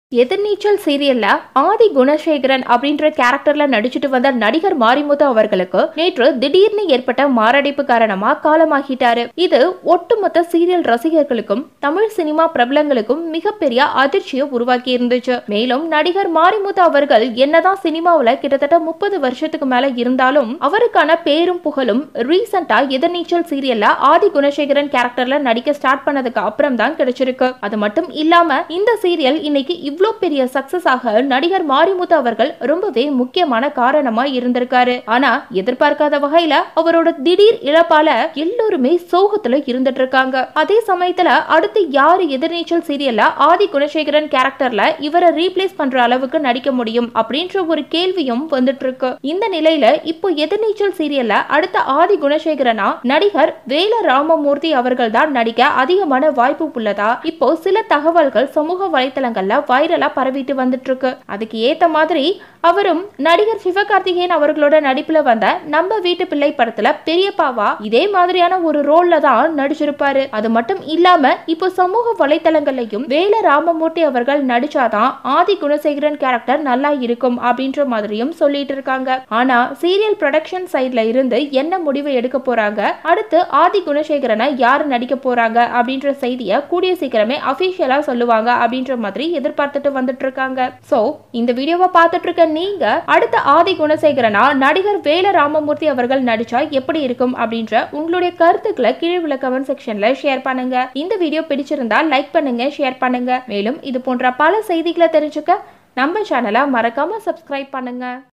எதிர்நீச்சல் சீரியல்ல ஆதி குணசேகரன் அப்படின்ற கேரக்டர்ல நடிச்சிட்டு வந்த நடிகர் மாரிமுத்து அவர்களுக்கு நேற்று திடீர்னு ஏற்பட்ட மாரடைப்பு காரணமா காலமாகிட்டாரு இது ஒட்டுமொத்த சீரியல் ரசிகர்களுக்கும் தமிழ் சினிமா பிரபலங்களுக்கும் மிகப்பெரிய அதிர்ச்சியை உருவாக்கி இருந்துச்சு மேலும் நடிகர் மாரிமுத்து அவர்கள் என்னதான் சினிமாவுல கிட்டத்தட்ட முப்பது வருஷத்துக்கு மேல இருந்தாலும் அவருக்கான பேரும் புகழும் ரீசெண்டா எதிர்நீச்சல் சீரியல்ல ஆதி குணசேகரன் கேரக்டர்ல நடிக்க ஸ்டார்ட் பண்ணதுக்கு அப்புறம் தான் கிடைச்சிருக்கு அது மட்டும் இல்லாம இந்த சீரியல் இன்னைக்கு இவ்ளோ பெரிய சக்சஸ் ஆக நடிகர் மாரிமுத்து அவர்கள் ரொம்பவே முக்கியமான காரணமா இருந்திருக்காரு ஆனா எதிர்பார்க்காத வகையில அவரோட திடீர் இழப்பால எல்லோருமே சோகத்துல இருந்துட்டு இருக்காங்க அதே சமயத்துல அடுத்து யாரு எதிர்நீச்சல் சீரியல்ல ஆதி குணசேகரன் கேரக்டர்ல இவரை ரீப்ளேஸ் பண்ற அளவுக்கு நடிக்க முடியும் அப்படின்ற ஒரு கேள்வியும் வந்துட்டு இருக்கு இந்த நிலையில இப்போ எதிர்நீச்சல் சீரியல்ல அடுத்த ஆதி குணசேகரனா நடிகர் வேல ராமமூர்த்தி அவர்கள் தான் நடிக்க அதிகமான வாய்ப்பு உள்ளதா இப்போ சில தகவல்கள் சமூக வலைத்தளங்கள்ல வைரலா பரவிட்டு வந்துட்டு இருக்கு அதுக்கு ஏத்த மாதிரி அவரும் நடிகர் சிவகார்த்திகேயன் அவர்களோட நடிப்புல வந்த நம்ம வீட்டு பிள்ளை படத்துல பெரியப்பாவா இதே மாதிரியான ஒரு ரோல்ல தான் நடிச்சிருப்பாரு அது மட்டும் இல்லாம இப்போ சமூக வலைத்தளங்கள்லயும் வேல ராமமூர்த்தி அவர்கள் நடிச்சாதான் ஆதி குணசேகரன் கேரக்டர் நல்லா இருக்கும் அப்படின்ற மாதிரியும் சொல்லிட்டு இருக்காங்க ஆனா சீரியல் ப்ரொடக்ஷன் சைட்ல இருந்து என்ன முடிவு எடுக்க போறாங்க அடுத்து ஆதி குணசேகரனை யாரு நடிக்க போறாங்க அப்படின்ற செய்தியை கூடிய சீக்கிரமே அபிஷியலா சொல்லுவாங்க அப்படின்ற மாதிரி எதிர்பார்த்துட்டு வந்துட்டு இருக்காங்க சோ இந்த வீடியோவை பார்த்துட்டு இருக்க நீங்க அடுத்த ஆதி குணசேகரனா நடிகர் வேல ராமமூர்த்தி அவர்கள் நடிச்சா எப்படி இருக்கும் அப்படின்ற உங்களுடைய கருத்துக்களை கீழே உள்ள கமெண்ட் செக்ஷன்ல ஷேர் பண்ணுங்க இந்த வீடியோ பிடிச்சிருந்தா லைக் பண்ணுங்க ஷேர் பண்ணுங்க மேலும் இது போன்ற பல செய்திகளை தெரிஞ்சுக்க நம்ம சேனலை மறக்காம சப்ஸ்கிரைப் பண்ணுங்க